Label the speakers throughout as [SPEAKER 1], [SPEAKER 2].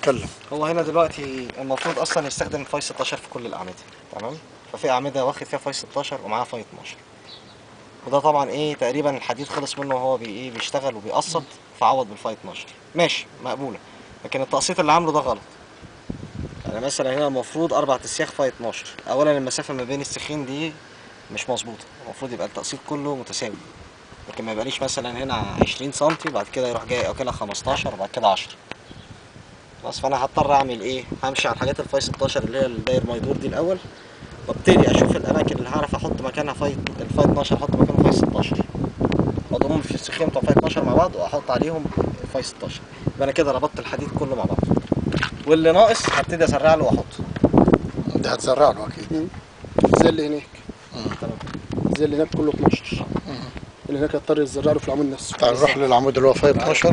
[SPEAKER 1] اتكلم
[SPEAKER 2] هو هنا دلوقتي المفروض اصلا يستخدم فاي 16 في كل الاعمده تمام ففي اعمده واخد فيها فاي 16 ومعاها فاي 12 وده طبعا ايه تقريبا الحديد خلص منه وهو بي ايه بيشتغل وبيقسط فعوض بالفاي 12 ماشي مقبوله لكن التقسيط اللي عامله ده غلط يعني مثلا هنا المفروض اربع تسياخ فاي 12 اولا المسافه ما بين السيخين دي مش مظبوطه المفروض يبقى التقسيط كله متساوي لكن ما يبقاليش مثلا هنا 20 سم وبعد كده يروح جاي اكلها 15 وبعد كده 10 خلاص فانا هضطر اعمل ايه همشي على الحاجات الفاي 16 اللي هي الداير ما يدور دي الاول وابتدي اشوف الاماكن اللي هعرف احط مكانها فاي الفاي 12 احط مكانه فاي 16 واضمهم في السخين بتوع فاي 12 مع بعض واحط عليهم الفاي 16 يبقى انا كده ربطت الحديد كله مع بعض واللي ناقص هبتدي اسرع له واحطه
[SPEAKER 1] ده هتزرع له اكيد
[SPEAKER 3] زي اللي هناك
[SPEAKER 2] تمام
[SPEAKER 3] زي اللي هناك كله 12 اللي هناك هيضطر يزرع له في العمود نفسه
[SPEAKER 1] تعال نروح للعمود اللي هو فاي 12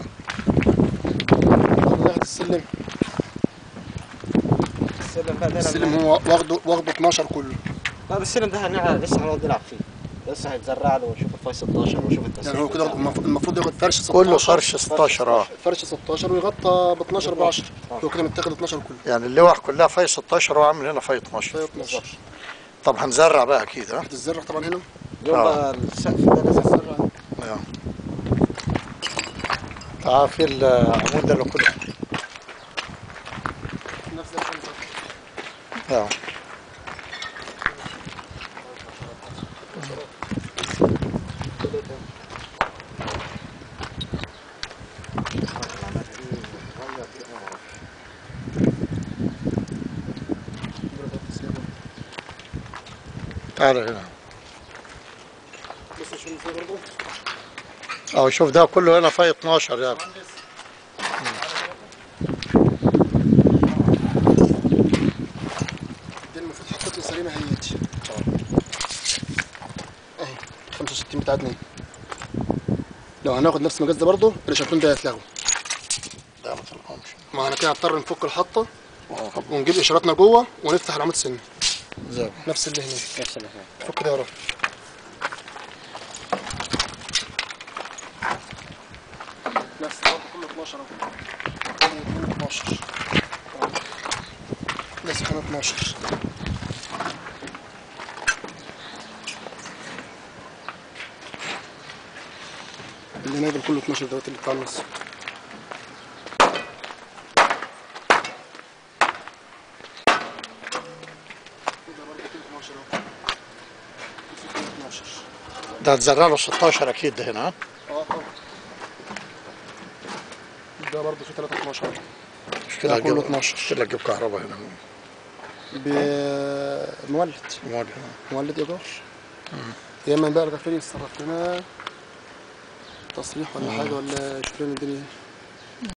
[SPEAKER 3] ناخد السلم
[SPEAKER 2] السلم بقى ده
[SPEAKER 3] السلم
[SPEAKER 2] لما-
[SPEAKER 3] هو واخده واخده 12 كله
[SPEAKER 2] لا بس السلم ده هنلعب لسه هنقعد نلعب فيه لسه هيتزرع له ونشوف الفاي 16 ونشوف التسليم
[SPEAKER 3] يعني هو كده
[SPEAKER 2] بتاعه.
[SPEAKER 3] المفروض المفروض ياخد فرش 16
[SPEAKER 1] كله فرش 16 اه
[SPEAKER 3] فرش 16 ويغطى ب 12 ب 10 هو كده متاخد 12 كله
[SPEAKER 1] يعني اللوح كلها فاي 16 وعامل هنا فاي 12
[SPEAKER 3] فهي 12
[SPEAKER 1] طب هنزرع بقى اكيد ها
[SPEAKER 3] هتتزرع طبعا هنا
[SPEAKER 2] اليوم
[SPEAKER 1] آه.
[SPEAKER 2] بقى السقف ده لازم
[SPEAKER 3] هتتزرع
[SPEAKER 1] آه. تعال في العمود ده اللي كله
[SPEAKER 3] نفس الخمسة
[SPEAKER 1] اه تعال هنا
[SPEAKER 3] بس شو نسوي برضه
[SPEAKER 1] اه شوف ده كله هنا فاي 12 يعني
[SPEAKER 3] دي المفروض حطيت سليمة هيت اهي 65 بتاعتنا اهي. لو هناخد نفس المقاس ده برضه الشامبون ده هيتلغوا
[SPEAKER 1] ده ما تلقاهمش
[SPEAKER 3] ما انا كده هضطر نفك الحطة ونجيب اشاراتنا جوه ونفتح العمود سن
[SPEAKER 1] زي
[SPEAKER 3] نفس اللي هناك
[SPEAKER 2] نفس اللي فات
[SPEAKER 3] فك ده يا رب نفس الوقت كله 12 اهو كله 12 بس احنا 12 اللي نازل كله 12 دلوقتي اللي بتاع النص ده برضه كله 12 اهو كله 12
[SPEAKER 1] ده هتزرع له 16 اكيد ده هنا ها
[SPEAKER 3] اه طبعا ده برضه في 3 12
[SPEAKER 1] مش كده
[SPEAKER 3] ده كله
[SPEAKER 1] هتجيب-
[SPEAKER 3] 12.
[SPEAKER 1] مش كده تجيب كهرباء هنا
[SPEAKER 3] بمولد
[SPEAKER 1] مواد هنا
[SPEAKER 3] مولد ايجار يا اما بقى الغفير يتصرف لنا تصريح ولا حاجه ولا يشوف لنا الدنيا